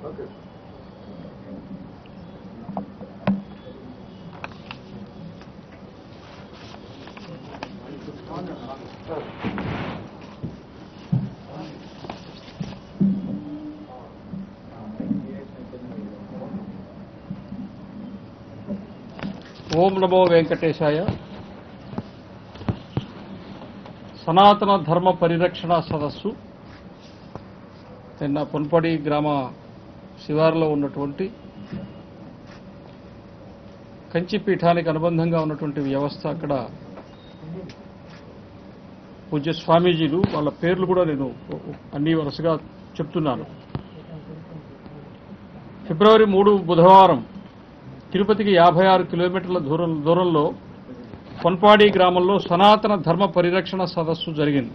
ఓం నమో వెంకటేశాయ సనాతన ధర్మ పరిరక్షణ సదస్సు నిన్న పొన్పడి గ్రామ శివారులో ఉన్నటువంటి కంచి పీఠానికి అనుబంధంగా ఉన్నటువంటి వ్యవస్థ అక్కడ పూజ్య స్వామీజీలు వాళ్ళ పేర్లు కూడా నేను అన్ని వరుసగా చెప్తున్నాను ఫిబ్రవరి మూడు బుధవారం తిరుపతికి యాభై ఆరు కిలోమీటర్ల దూరం దూరంలో కొన్పాడి గ్రామంలో సనాతన ధర్మ పరిరక్షణ సదస్సు జరిగింది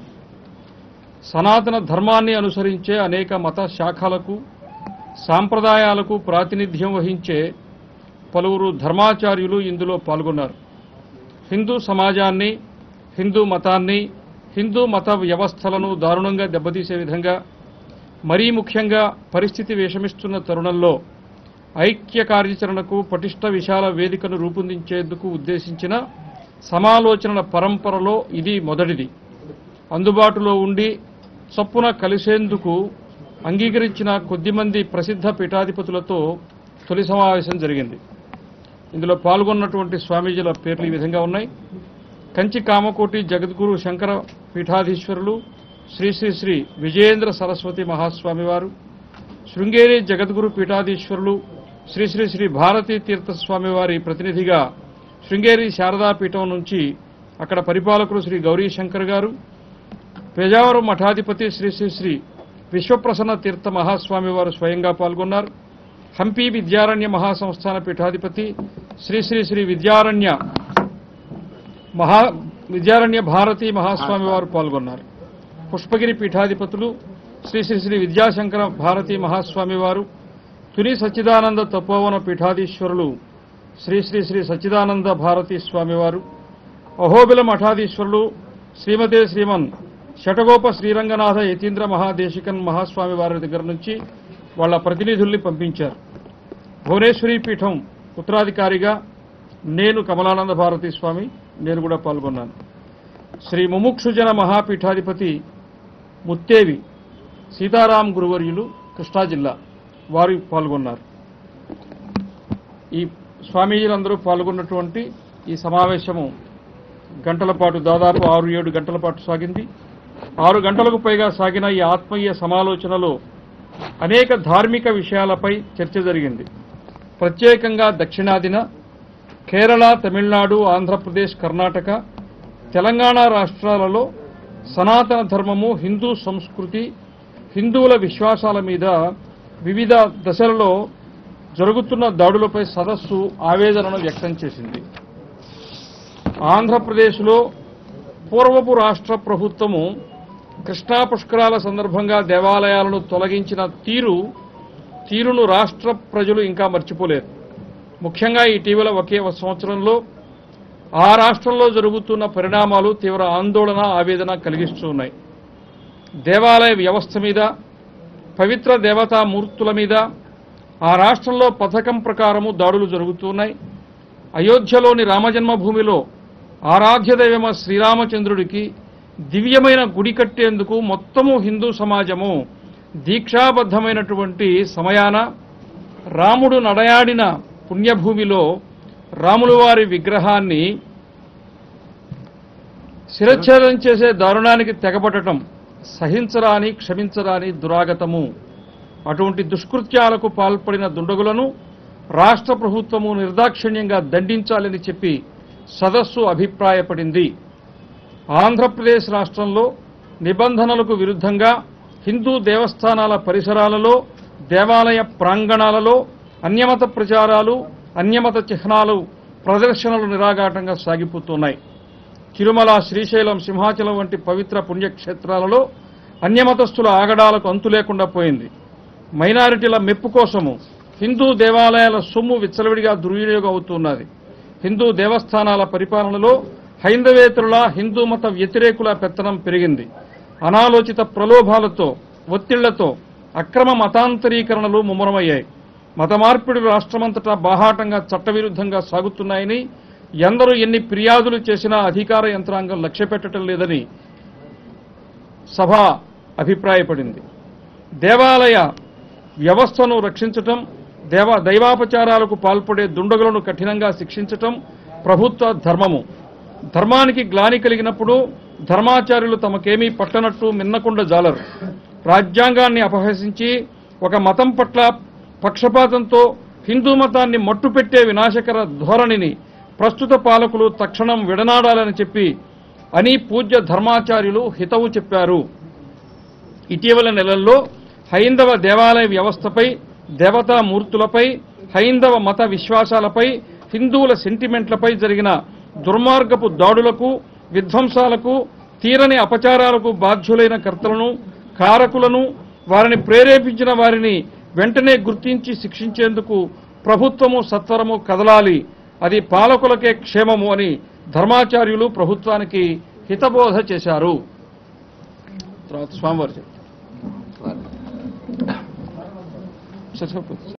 సనాతన ధర్మాన్ని అనుసరించే అనేక మత శాఖలకు సాంప్రదాయాలకు ప్రాతినిధ్యం వహించే పలువురు ధర్మాచార్యులు ఇందులో పాల్గొన్నారు హిందూ సమాజాన్ని హిందూ మతాన్ని హిందూ మత వ్యవస్థలను దారుణంగా దెబ్బతీసే విధంగా మరీ ముఖ్యంగా పరిస్థితి విషమిస్తున్న తరుణంలో ఐక్య కార్యాచరణకు పటిష్ట విశాల వేదికను రూపొందించేందుకు ఉద్దేశించిన సమాలోచనల పరంపరలో ఇది మొదటిది అందుబాటులో ఉండి చొప్పున కలిసేందుకు అంగీకరించిన కొద్దిమంది ప్రసిద్ధ పీఠాధిపతులతో తొలి సమావేశం జరిగింది ఇందులో పాల్గొన్నటువంటి స్వామీజీల పేర్లు ఈ విధంగా ఉన్నాయి కంచి కామకోటి జగద్గురు శంకర పీఠాధీశ్వరులు శ్రీ శ్రీ శ్రీ విజయేంద్ర సరస్వతి మహాస్వామి వారు శృంగేరి జగద్గురు పీఠాధీశ్వరులు శ్రీ శ్రీ శ్రీ భారతీ తీర్థస్వామి వారి ప్రతినిధిగా శృంగేరి శారదా పీఠం నుంచి అక్కడ పరిపాలకులు శ్రీ గౌరీ శంకర్ గారు పేజావరం మఠాధిపతి శ్రీ శ్రీ శ్రీ విశ్వప్రసన్న తీర్థ మహాస్వామి వారు స్వయంగా పాల్గొన్నారు హంపి విద్యారణ్య మహాసంస్థాన పీఠాధిపతి శ్రీ శ్రీ శ్రీ విద్యారణ్య మహా విద్యారణ్య భారతీ మహాస్వామి వారు పాల్గొన్నారు పుష్పగిరి పీఠాధిపతులు శ్రీ శ్రీ శ్రీ విద్యాశంకర భారతీ మహాస్వామి వారు తుని సచ్చిదానంద తపోవన పీఠాధీశ్వరులు శ్రీ శ్రీ శ్రీ సచ్చిదానంద భారతీ స్వామివారు అహోబిల మఠాధీశ్వరులు శ్రీమతే శ్రీమన్ శటగోప శ్రీరంగనాథ యతీంద్ర మహాదేశికన్ మహాస్వామి వారి దగ్గర నుంచి వాళ్ళ ప్రతినిధుల్ని పంపించారు భువనేశ్వరి పీఠం ఉత్తరాధికారిగా నేను కమలానంద భారతీ స్వామి నేను కూడా పాల్గొన్నాను శ్రీ ముముక్షుజన మహాపీఠాధిపతి ముత్తేవి సీతారాం గురువర్యులు కృష్ణా జిల్లా వారు పాల్గొన్నారు ఈ స్వామీజీలందరూ పాల్గొన్నటువంటి ఈ సమావేశము గంటల పాటు దాదాపు ఆరు ఏడు గంటల పాటు సాగింది ఆరు గంటలకు పైగా సాగిన ఈ ఆత్మీయ సమాలోచనలో అనేక ధార్మిక విషయాలపై చర్చ జరిగింది ప్రత్యేకంగా దక్షిణాదిన కేరళ తమిళనాడు ఆంధ్రప్రదేశ్ కర్ణాటక తెలంగాణ రాష్ట్రాలలో సనాతన ధర్మము హిందూ సంస్కృతి హిందువుల విశ్వాసాల మీద వివిధ దశలలో జరుగుతున్న దాడులపై సదస్సు ఆవేదనను వ్యక్తం చేసింది ఆంధ్రప్రదేశ్లో పూర్వపు రాష్ట్ర ప్రభుత్వము కృష్ణా పుష్కరాల సందర్భంగా దేవాలయాలను తొలగించిన తీరు తీరును రాష్ట్ర ప్రజలు ఇంకా మర్చిపోలేరు ముఖ్యంగా ఇటీవల ఒకే ఒక సంవత్సరంలో ఆ రాష్ట్రంలో జరుగుతున్న పరిణామాలు తీవ్ర ఆందోళన ఆవేదన కలిగిస్తూ ఉన్నాయి దేవాలయ వ్యవస్థ మీద పవిత్ర దేవతా మూర్తుల మీద ఆ రాష్ట్రంలో పథకం ప్రకారము దాడులు జరుగుతున్నాయి అయోధ్యలోని రామజన్మభూమిలో ఆరాధ్య దైవమ శ్రీరామచంద్రుడికి దివ్యమైన గుడి కట్టేందుకు మొత్తము హిందూ సమాజము దీక్షాబద్ధమైనటువంటి సమయాన రాముడు నడయాడిన పుణ్యభూమిలో రాముల వారి విగ్రహాన్ని శిరచ్ఛేదం చేసే దారుణానికి తెగబడటం సహించరాని క్షమించరాని దురాగతము అటువంటి దుష్కృత్యాలకు పాల్పడిన దుండగులను రాష్ట్ర ప్రభుత్వము నిర్దాక్షిణ్యంగా దండించాలని చెప్పి సదస్సు అభిప్రాయపడింది ఆంధ్రప్రదేశ్ రాష్ట్రంలో నిబంధనలకు విరుద్ధంగా హిందూ దేవస్థానాల పరిసరాలలో దేవాలయ ప్రాంగణాలలో అన్యమత ప్రచారాలు అన్యమత చిహ్నాలు ప్రదర్శనలు నిరాఘాటంగా సాగిపోతున్నాయి తిరుమల శ్రీశైలం సింహాచలం వంటి పవిత్ర పుణ్యక్షేత్రాలలో అన్యమతస్థుల ఆగడాలకు అంతు లేకుండా పోయింది మైనారిటీల మెప్పు కోసము హిందూ దేవాలయాల సొమ్ము విచ్చలవిడిగా దుర్వినియోగం అవుతున్నది హిందూ దేవస్థానాల పరిపాలనలో హైందవేతరుల హిందూ మత వ్యతిరేకుల పెత్తనం పెరిగింది అనాలోచిత ప్రలోభాలతో ఒత్తిళ్లతో అక్రమ మతాంతరీకరణలు ముమ్మరమయ్యాయి మత మార్పిడులు రాష్ట్రమంతటా బాహాటంగా చట్టవిరుద్ధంగా సాగుతున్నాయని ఎందరూ ఎన్ని ఫిర్యాదులు చేసినా అధికార యంత్రాంగం లక్ష్య పెట్టడం లేదని సభ అభిప్రాయపడింది దేవాలయ వ్యవస్థను రక్షించటం దేవ దైవాపచారాలకు పాల్పడే దుండగులను కఠినంగా శిక్షించటం ప్రభుత్వ ధర్మము ధర్మానికి గ్లాని కలిగినప్పుడు ధర్మాచార్యులు తమకేమీ పట్టనట్టు మిన్నకుండా జాలరు రాజ్యాంగాన్ని అపహసించి ఒక మతం పట్ల పక్షపాతంతో హిందూ మతాన్ని మట్టుపెట్టే వినాశకర ధోరణిని ప్రస్తుత పాలకులు తక్షణం విడనాడాలని చెప్పి అని పూజ్య ధర్మాచార్యులు హితవు చెప్పారు ఇటీవల నెలల్లో హైందవ దేవాలయ వ్యవస్థపై దేవతా మూర్తులపై హైందవ మత విశ్వాసాలపై హిందువుల సెంటిమెంట్లపై జరిగిన దుర్మార్గపు దాడులకు విధ్వంసాలకు తీరని అపచారాలకు బాధ్యులైన కర్తలను కారకులను వారిని ప్రేరేపించిన వారిని వెంటనే గుర్తించి శిక్షించేందుకు ప్రభుత్వము సత్వరము కదలాలి అది పాలకులకే క్షేమము అని ధర్మాచార్యులు ప్రభుత్వానికి హితబోధ చేశారు తర్వాత స్వామివారు చెప్తారు. సరే, చెప్పు.